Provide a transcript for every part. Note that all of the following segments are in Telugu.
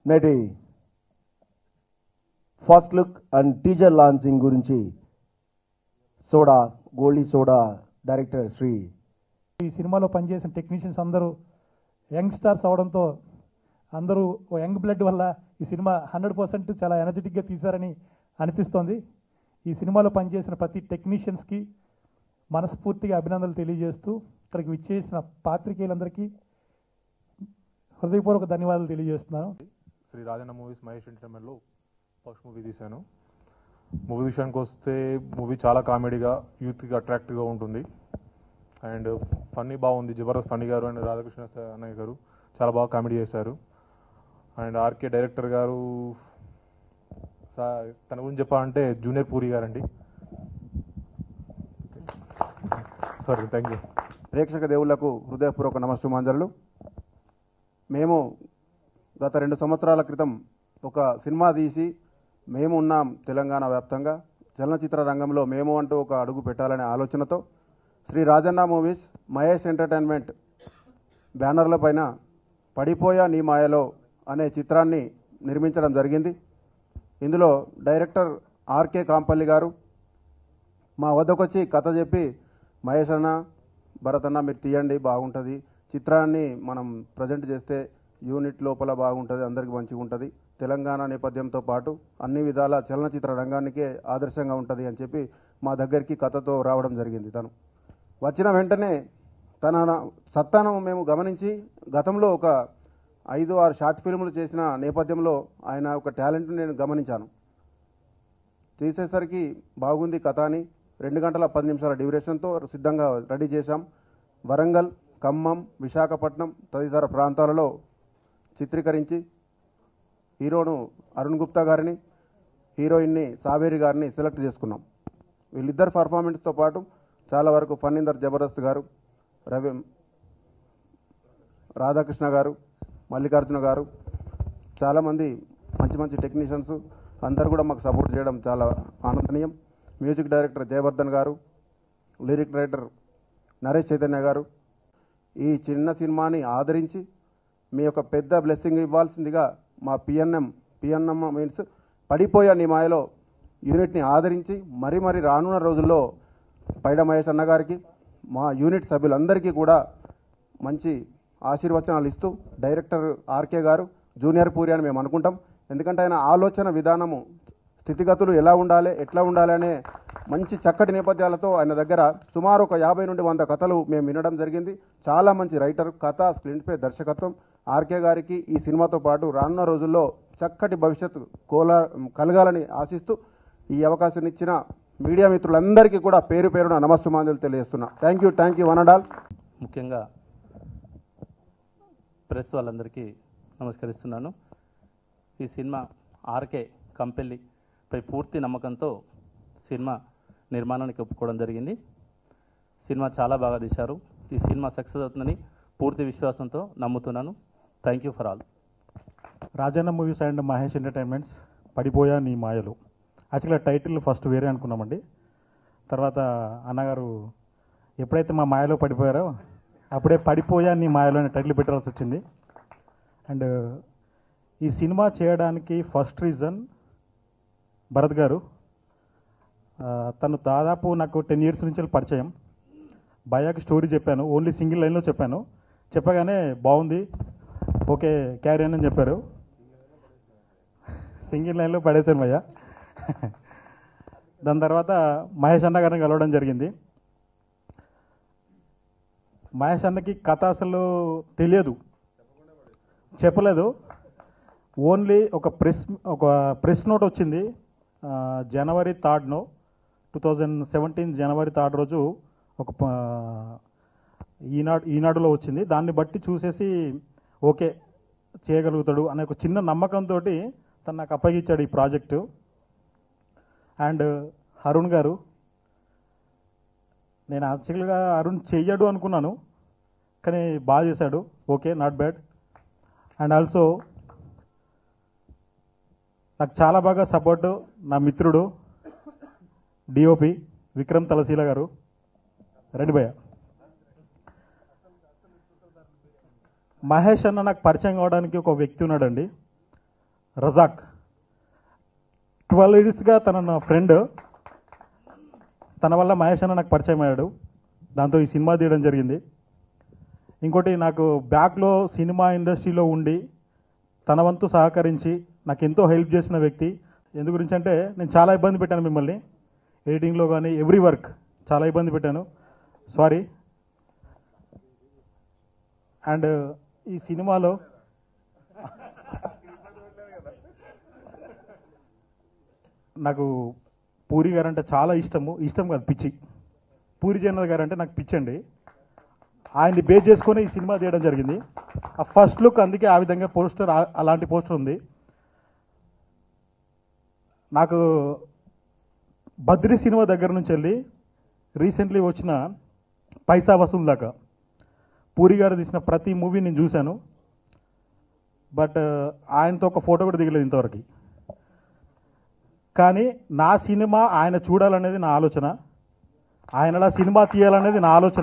నేటి first look and teaser launching గురించి soda Goldie soda director Shri ఈ సినిమాలో పనిచేసిన టెక్నీషియన్స్ అందరూ యంగ్ స్టార్స్ అవడంతో అందరూ ఓ యంగ్ బ్లడ్ వల్ల ఈ సినిమా హండ్రెడ్ పర్సెంట్ చాలా ఎనర్జెటిక్గా తీశారని అనిపిస్తోంది ఈ సినిమాలో పనిచేసిన ప్రతి టెక్నీషియన్స్కి మనస్ఫూర్తిగా అభినందనలు తెలియజేస్తూ ఇక్కడికి విచ్చేసిన పాత్రికేయులందరికీ హృదయపూర్వక ధన్యవాదాలు తెలియజేస్తున్నాను శ్రీ రాజన్న మూవీస్ మహేష్ ఎంటర్టైన్మెంట్లో ఫస్ట్ మూవీ తీశాను మూవీ విషయానికి వస్తే మూవీ చాలా కామెడీగా యూత్కి అట్రాక్టివ్గా ఉంటుంది అండ్ ఫన్నీ బాగుంది జబర్దస్త్ ఫన్నీ గారు అండ్ రాధాకృష్ణ స- అన్నయ్య గారు చాలా బాగా కామెడీ చేశారు అండ్ ఆర్కే డైరెక్టర్ గారు సా- తన గురించి చెప్పాలంటే జూనియర్ పూరి గారండి సారీ థ్యాంక్ యూ ప్రేక్షక దేవుళ్లకు హృదయపూర్వక నమస్సుమాంజలు మేము గత రెండు సంవత్సరాల క్రితం ఒక సినిమా తీసి మేము ఉన్నాం తెలంగాణ వ్యాప్తంగా చలనచిత్ర రంగంలో మేము అంటూ ఒక అడుగు పెట్టాలనే ఆలోచనతో శ్రీ రాజన్న మూవీస్ మహేష్ ఎంటర్టైన్మెంట్ బ్యానర్ల పైన పడిపోయా నీ మాయలో అనే చిత్రాన్ని నిర్మించడం జరిగింది ఇందులో డైరెక్టర్ ఆర్కే కాంపల్లి గారు మా వద్దకు వచ్చి కథ చెప్పి మహేష్ అన్న భరత్ అన్న మీరు తీయండి బాగుంటుంది చిత్రాన్ని మనం ప్రజెంట్ చేస్తే యూనిట్ లోపల బాగుంటుంది అందరికీ మంచిగా ఉంటుంది తెలంగాణ నేపథ్యంతో పాటు అన్ని విధాల చలనచిత్ర రంగానికే ఆదర్శంగా ఉంటుంది అని చెప్పి మా దగ్గరికి కథతో రావడం జరిగింది తను వచ్చిన వెంటనే తన సత్తాను మేము గమనించి గతంలో ఒక ఐదు ఆరు షార్ట్ ఫిల్ములు చేసిన నేపథ్యంలో ఆయన ఒక టాలెంట్ నేను గమనించాను తీసేసరికి బాగుంది కథ అని రెండు గంటల పది నిమిషాల డ్యూరేషన్తో సిద్ధంగా రెడీ చేశాం వరంగల్ ఖమ్మం విశాఖపట్నం తదితర ప్రాంతాలలో చిత్రీకరించి హీరోను అరుణ్ గుప్తా గారిని హీరోయిన్ని సావేరి గారిని సెలెక్ట్ చేసుకున్నాం వీళ్ళిద్దరు పర్ఫార్మెన్స్తో పాటు చాలా వరకు ఫన్నిందర్ జబర్దస్త్ గారు రవి రాధాకృష్ణ గారు మల్లికార్జున గారు చాలామంది మంచి మంచి టెక్నీషియన్స్ అందరూ కూడా మాకు సపోర్ట్ చేయడం చాలా ఆనందనీయం మ్యూజిక్ డైరెక్టర్ జయవర్ధన్ గారు లిరిక్ రైటర్ నరేష్ చైతన్య గారు ఈ చిన్న సినిమాని ఆదరించి మీ యొక్క పెద్ద బ్లెస్సింగ్ ఇవ్వాల్సిందిగా మా పిఎన్ఎం పిఎన్ఎం మీన్స్ పడిపోయా నీ మాయలో యూనిట్ని ఆదరించి మరీ మరీ రానున్న రోజుల్లో పైడ మహేష్ అన్న గారికి మా యూనిట్ సభ్యులందరికీ కూడా మంచి ఆశీర్వచనాలు ఇస్తూ డైరెక్టర్ ఆర్కే గారు జూనియర్ పూరి అని మేము అనుకుంటాం ఎందుకంటే ఆయన ఆలోచన విధానము స్థితిగతులు ఎలా ఉండాలి ఎట్లా ఉండాలి అనే మంచి చక్కటి నేపథ్యాలతో ఆయన దగ్గర సుమారు ఒక యాభై నుండి వంద కథలు మేము వినడం జరిగింది చాలా మంచి రైటర్ కథ స్క్రీన్ పే దర్శకత్వం ఆర్కే గారికి ఈ సినిమాతో పాటు రానున్న రోజుల్లో చక్కటి భవిష్యత్తు కోలా కలగాలని ఆశిస్తూ ఈ అవకాశం ఇచ్చిన మీడియా మిత్రులందరికీ కూడా పేరు పేరున నమస్సుమాంజలు తెలియజేస్తున్నా thank you thank you one and all ముఖ్యంగా ప్రెస్ వాళ్ళందరికీ నమస్కరిస్తున్నాను ఈ సినిమా ఆర్కే కంపెల్లి పై పూర్తి నమ్మకంతో సినిమా నిర్మాణానికి ఒప్పుకోవడం జరిగింది సినిమా చాలా బాగా తీశారు ఈ సినిమా సక్సెస్ అవుతుందని పూర్తి విశ్వాసంతో నమ్ముతున్నాను thank you for all Rajanna movies and Mahesh entertainments పడిపోయా నీ మాయలు యాక్చువల్గా టైటిల్ ఫస్ట్ వేరే అనుకున్నామండి తర్వాత అన్నగారు ఎప్పుడైతే మా మాయలో పడిపోయారో అప్పుడే పడిపోయా నీ మాయలో అనే టైటిల్ పెట్టాల్సి వచ్చింది అండ్ ఈ సినిమా చేయడానికి ఫస్ట్ రీజన్ భరత్ గారు ఆ, తను దాదాపు నాకు టెన్ ఇయర్స్ నుంచి పరిచయం భయాకి స్టోరీ చెప్పాను ఓన్లీ సింగిల్ లైన్లో చెప్పాను చెప్పగానే బాగుంది ఓకే క్యారీ అని చెప్పారు సింగిల్ లైన్లో పడేశాను భయ్య దాని తర్వాత మహేష్ అన్న గారిని కలవడం జరిగింది మహేష్ అన్నకి కథ అసలు తెలియదు చెప్పలేదు ఓన్లీ ఒక ప్రెస్ ఒక ప్రెస్ నోట్ వచ్చింది ఆ, జనవరి థర్డ్నో two thousand seventeen January third రోజు ఒక ప- ఈనాడు ఈనాడులో వచ్చింది దాన్ని బట్టి చూసేసి ఓకే చేయగలుగుతాడు అనే ఒక చిన్న నమ్మకంతో తను నాకు అప్పగించాడు ఈ ప్రాజెక్టు అండ్ అరుణ్ గారు నేను యాక్చువల్గా అరుణ్ చెయ్యడు అనుకున్నాను కానీ బాగా చేశాడు okay not bad and also నాకు చాలా బాగా సపోర్ట్ నా మిత్రుడు డిఓపి విక్రమ్ తలశీల గారు రెడ్డి భయ్య మహేష్ అన్న నాకు పరిచయం కావడానికి ఒక వ్యక్తి ఉన్నాడండి రజాక్ ట్వెల్వ్ ఇయర్స్గా తన నా ఫ్రెండ్ తన వల్ల మహేష్ అన్న నాకు పరిచయం అయ్యాడు దాంతో ఈ సినిమా తీయడం జరిగింది ఇంకోటి నాకు బ్యాక్లో సినిమా ఇండస్ట్రీలో ఉండి తన వంతు సహకరించి నాకు ఎంతో హెల్ప్ చేసిన వ్యక్తి ఎందు గురించి అంటే నేను చాలా ఇబ్బంది పెట్టాను మిమ్మల్ని ఎడిటింగ్లో కానీ ఎవ్రీ వర్క్ చాలా ఇబ్బంది పెట్టాను సారీ అండ్ ఈ సినిమాలో నాకు పూరి గారు అంటే చాలా ఇష్టము ఇష్టం కాదు పిచ్చి పూరి జగన్నాథ్ గారు అంటే నాకు పిచ్చి అండి ఆయన్ని బేస్ చేసుకొని ఈ సినిమా తీయడం జరిగింది ఆ ఫస్ట్ లుక్ అందుకే ఆ విధంగా పోస్టర్ ఆ- అలాంటి పోస్టర్ ఉంది నాకు బద్రి సినిమా దగ్గర నుంచి వెళ్ళి రీసెంట్లీ వచ్చిన పైసా వసూలు దాకా పూరి గారు తీసిన ప్రతి మూవీ నేను చూశాను బట్ ఆయనతో ఒక ఫోటో కూడా దిగలేదు ఇంతవరకు కానీ నా సినిమా ఆయన చూడాలనేది నా ఆలోచన ఆయనలా సినిమా తీయాలనేది నా ఆలోచన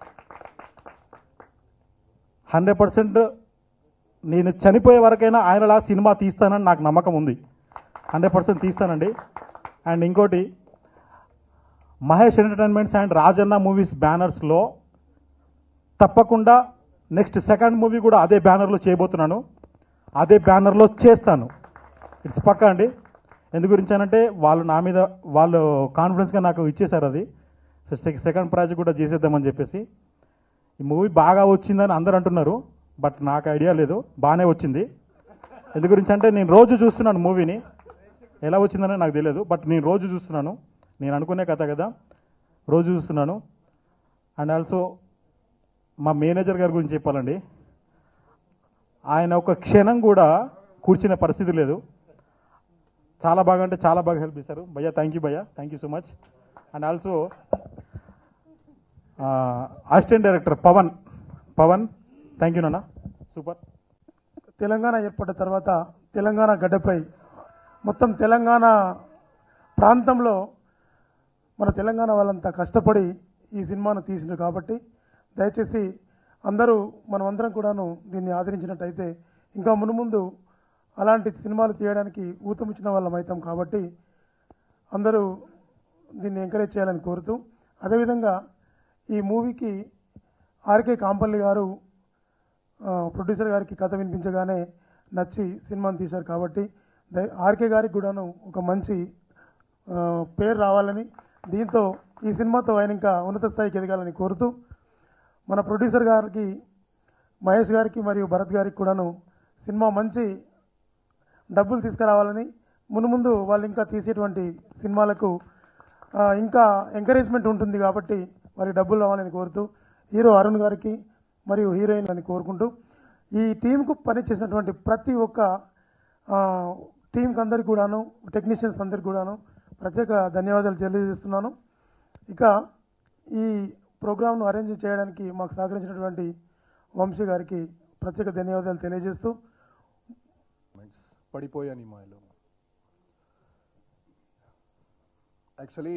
హండ్రెడ్ పర్సెంట్ నేను చనిపోయే వరకైనా ఆయనలా సినిమా తీస్తానని నాకు నమ్మకం ఉంది హండ్రెడ్ పర్సెంట్ తీస్తానండి అండ్ ఇంకోటి Mahesh entertainments and Rajanna movies బ్యానర్స్లో తప్పకుండా నెక్స్ట్ సెకండ్ మూవీ కూడా అదే బ్యానర్లో చేయబోతున్నాను అదే బ్యానర్లో చేస్తాను ఇట్స్ పక్కా అండి ఎందు గురించి అనంటే వాళ్ళు నా మీద వాళ్ళు కాన్ఫిడెన్స్గా నాకు ఇచ్చేశారు అది సెకండ్ ప్రాజెక్ట్ కూడా చేసేద్దామని చెప్పేసి ఈ మూవీ బాగా వచ్చిందని అందరు అంటున్నారు బట్ నాకు ఐడియా లేదు బాగానే వచ్చింది ఎందు గురించి అంటే నేను రోజు చూస్తున్నాను మూవీని ఎలా వచ్చిందని నాకు తెలియదు బట్ నేను రోజు చూస్తున్నాను నేను అనుకునే కథ కదా రోజు చూస్తున్నాను అండ్ ఆల్సో మా మేనేజర్ గారి గురించి చెప్పాలండి ఆయన ఒక క్షణం కూడా కూర్చునే పరిస్థితి లేదు చాలా బాగా అంటే చాలా బాగా హెల్ప్ చేశారు భయ్యా థ్యాంక్ యూ భయ్యా thank you so much and also assistant director Pavan Pavan thank you నాన్న సూపర్ తెలంగాణ ఏర్పడ్డ తర్వాత తెలంగాణ గడ్డపై మొత్తం తెలంగాణ ప్రాంతంలో మన తెలంగాణ వాళ్ళంతా కష్టపడి ఈ సినిమాను తీసిండ్రు కాబట్టి దయచేసి అందరూ మనమందరం కూడాను దీన్ని ఆదరించినట్టయితే ఇంకా మునుముందు అలాంటి సినిమాలు తీయడానికి ఊతమిచ్చిన వాళ్ళం అవుతాం కాబట్టి అందరూ దీన్ని ఎంకరేజ్ చేయాలని కోరుతూ అదేవిధంగా ఈ మూవీకి ఆర్కే కాంపల్లి గారు ఆ, ప్రొడ్యూసర్ గారికి కథ వినిపించగానే నచ్చి సినిమాని తీశారు కాబట్టి దయ- ఆర్కే గారికి కూడాను ఒక మంచి ఆ, పేరు రావాలని దీంతో ఈ సినిమాతో ఆయన ఇంకా ఉన్నత స్థాయికి ఎదగాలని కోరుతూ మన ప్రొడ్యూసర్ గారికి మహేష్ గారికి మరియు భరత్ గారికి కూడాను సినిమా మంచి డబ్బులు తీసుకురావాలని మునుముందు వాళ్ళు ఇంకా తీసేటువంటి సినిమాలకు ఆ, ఇంకా ఎంకరేజ్మెంట్ ఉంటుంది కాబట్టి వారికి డబ్బులు రావాలని కోరుతూ హీరో అరుణ్ గారికి మరియు హీరోయిన్ అని కోరుకుంటూ ఈ టీంకు పనిచేసినటువంటి ప్రతి ఒక్క ఆ, టీంకి అందరికి కూడాను టెక్నీషియన్స్ అందరికి కూడాను ప్రత్యేక ధన్యవాదాలు తెలియజేస్తున్నాను ఇక ఈ ప్రోగ్రామ్ను అరేంజ్ చేయడానికి మాకు సహకరించినటువంటి వంశీ గారికి ప్రత్యేక ధన్యవాదాలు తెలియజేస్తూ పడిపోయాను ఈ మాయలో యాక్చువల్లీ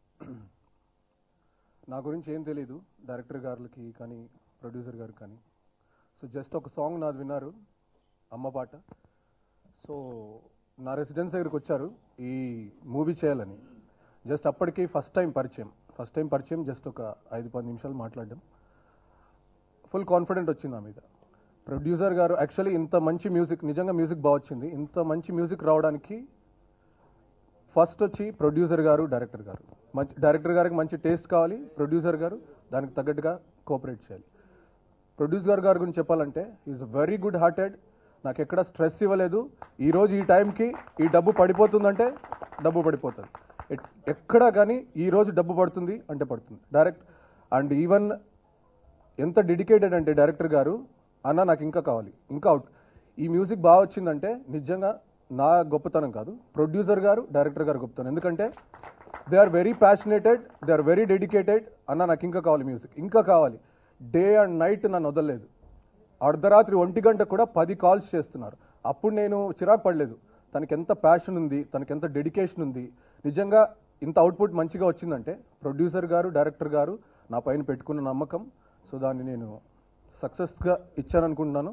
నా గురించి ఏం తెలీదు డైరెక్టర్ గారికి కానీ ప్రొడ్యూసర్ గారికి కానీ సో జస్ట్ ఒక సాంగ్ నాది విన్నారు అమ్మ పాట సో నా రెసిడెన్స్ దగ్గరికి వచ్చారు ఈ మూవీ చేయాలని జస్ట్ అప్పటికి ఫస్ట్ టైం పరిచయం ఫస్ట్ టైం పరిచయం జస్ట్ ఒక ఐదు పది నిమిషాలు మాట్లాడడం ఫుల్ కాన్ఫిడెంట్ వచ్చింది నా మీద ప్రొడ్యూసర్ గారు యాక్చువల్లీ ఇంత మంచి మ్యూజిక్ నిజంగా మ్యూజిక్ బాగా వచ్చింది ఇంత మంచి మ్యూజిక్ రావడానికి ఫస్ట్ వచ్చి ప్రొడ్యూసర్ గారు డైరెక్టర్ గారు మంచి డైరెక్టర్ గారికి మంచి టేస్ట్ కావాలి ప్రొడ్యూసర్ గారు దానికి తగ్గట్టుగా కోఆపరేట్ చేయాలి ప్రొడ్యూసర్ గారి గురించి చెప్పాలంటే ఈజ్ వెరీ గుడ్ హార్టెడ్ నాకు ఎక్కడ స్ట్రెస్ ఇవ్వలేదు ఈ రోజు ఈ టైంకి ఈ డబ్బు పడిపోతుందంటే డబ్బు పడిపోతుంది ఎట్- ఎక్కడ కానీ ఈ రోజు డబ్బు పడుతుంది అంటే పడుతుంది డైరెక్ట్ అండ్ ఈవెన్ ఎంత డెడికేటెడ్ అంటే డైరెక్టర్ గారు అన్న నాకు ఇంకా కావాలి ఇంకా అవుట్ ఈ మ్యూజిక్ బాగా వచ్చిందంటే నిజంగా నా గొప్పతనం కాదు ప్రొడ్యూసర్ గారు డైరెక్టర్ గారు గొప్పతనం ఎందుకంటే they are very passionated they are very dedicated అన్న నాకు ఇంకా కావాలి మ్యూజిక్ ఇంకా కావాలి డే అండ్ నైట్ నన్ను వదలలేదు అర్ధరాత్రి ఒంటి గంట కూడా పది కాల్స్ చేస్తున్నారు అప్పుడు నేను చిరాకు పడలేదు తనకి ఎంత ప్యాషన్ ఉంది తనకి ఎంత డెడికేషన్ ఉంది నిజంగా ఇంత అవుట్పుట్ మంచిగా వచ్చిందంటే ప్రొడ్యూసర్ గారు డైరెక్టర్ గారు నా పైన పెట్టుకున్న నమ్మకం సో దాన్ని నేను సక్సెస్గా ఇచ్చాననుకుంటున్నాను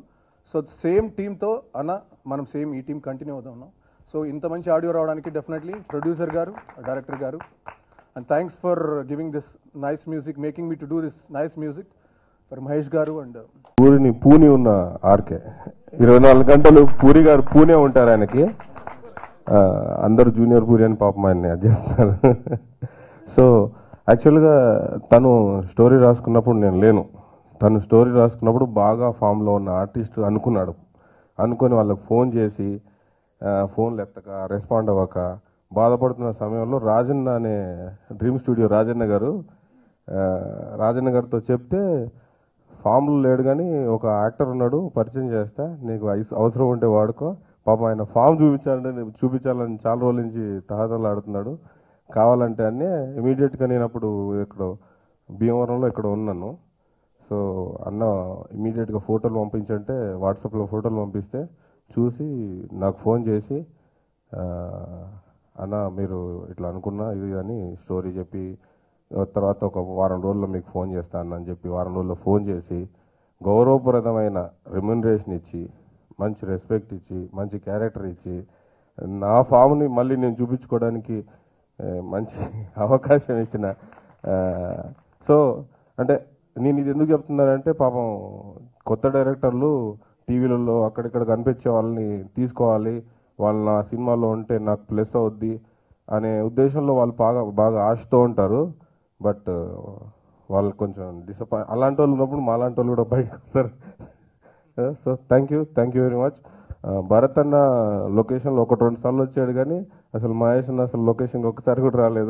సో సేమ్ టీంతో అన్న మనం సేమ్ ఈ టీం కంటిన్యూ అవుతా ఉన్నాం సో ఇంత మంచి ఆడియో రావడానికి డెఫినెట్లీ ప్రొడ్యూసర్ గారు డైరెక్టర్ గారు and thanks for giving this nice music making me to do this nice music for Mahesh గారు అండ్ పూరిని పూని ఉన్న ఆర్కే ఇరవై నాలుగు గంటలు పూరి గారు పూనే ఉంటారు ఆయనకి ఆ, అందరూ జూనియర్ పూరి అని పాపం ఆయన్ని అది చేస్తున్నారు సో యాక్చువల్గా తను స్టోరీ రాసుకున్నప్పుడు నేను లేను తను స్టోరీ రాసుకున్నప్పుడు బాగా ఫామ్లో ఉన్న ఆర్టిస్ట్ అనుకున్నాడు అనుకొని వాళ్ళకి ఫోన్ చేసి ఆ, ఫోన్లు ఎత్తక రెస్పాండ్ అవ్వక బాధపడుతున్న సమయంలో రాజన్న అనే డ్రీమ్ స్టూడియో రాజన్న గారు ఆ, రాజన్న గారితో చెప్తే ఫామ్లో లేడు కానీ ఒక యాక్టర్ ఉన్నాడు పరిచయం చేస్తా నీకు ఐస్- అవసరం ఉంటే వాడుకో పాపం ఆయన ఫామ్ చూపించాలంటే చూపించాలని చాలా రోజుల నుంచి తహతలు ఆడుతున్నాడు కావాలంటే అన్నీ ఇమీడియట్గా నేను అప్పుడు ఇక్కడ భీమవరంలో ఇక్కడ ఉన్నాను సో అన్న ఇమీడియట్గా ఫోటోలు పంపించంటే వాట్సాప్లో ఫోటోలు పంపిస్తే చూసి నాకు ఫోన్ చేసి ఆ, అన్న మీరు ఇట్లా అనుకున్నా ఇది అని స్టోరీ చెప్పి తర్వాత ఒక వారం రోజుల్లో మీకు ఫోన్ చేస్తాను అని చెప్పి వారం రోజుల్లో ఫోన్ చేసి గౌరవప్రదమైన రెమ్యునరేషన్ ఇచ్చి మంచి రెస్పెక్ట్ ఇచ్చి మంచి క్యారెక్టర్ ఇచ్చి నా ఫామ్ని మళ్ళీ నేను చూపించుకోవడానికి ఆ, మంచి అవకాశం ఇచ్చిన ఆ, సో అంటే నేను ఇది ఎందుకు చెప్తున్నానంటే పాపం కొత్త డైరెక్టర్లు టీవీలలో అక్కడిక్కడ కనిపించే వాళ్ళని తీసుకోవాలి వాళ్ళు నా సినిమాలో ఉంటే నాకు ప్లస్ అవుద్ది అనే ఉద్దేశంలో వాళ్ళు బాగా బాగా ఆశతో ఉంటారు బట్ వాళ్ళు కొంచెం డిసప్పాయింట్ అలాంటి వాళ్ళు ఉన్నప్పుడు మా లాంటి వాళ్ళు కూడా బయటకు వస్తారు so thank you thank you very much Bharat అన్న లొకేషన్లో ఒకటి రెండు సార్లు వచ్చాడు కానీ అసలు మహేష్ అన్న అసలు లొకేషన్కి ఒకసారి కూడా రాలేదు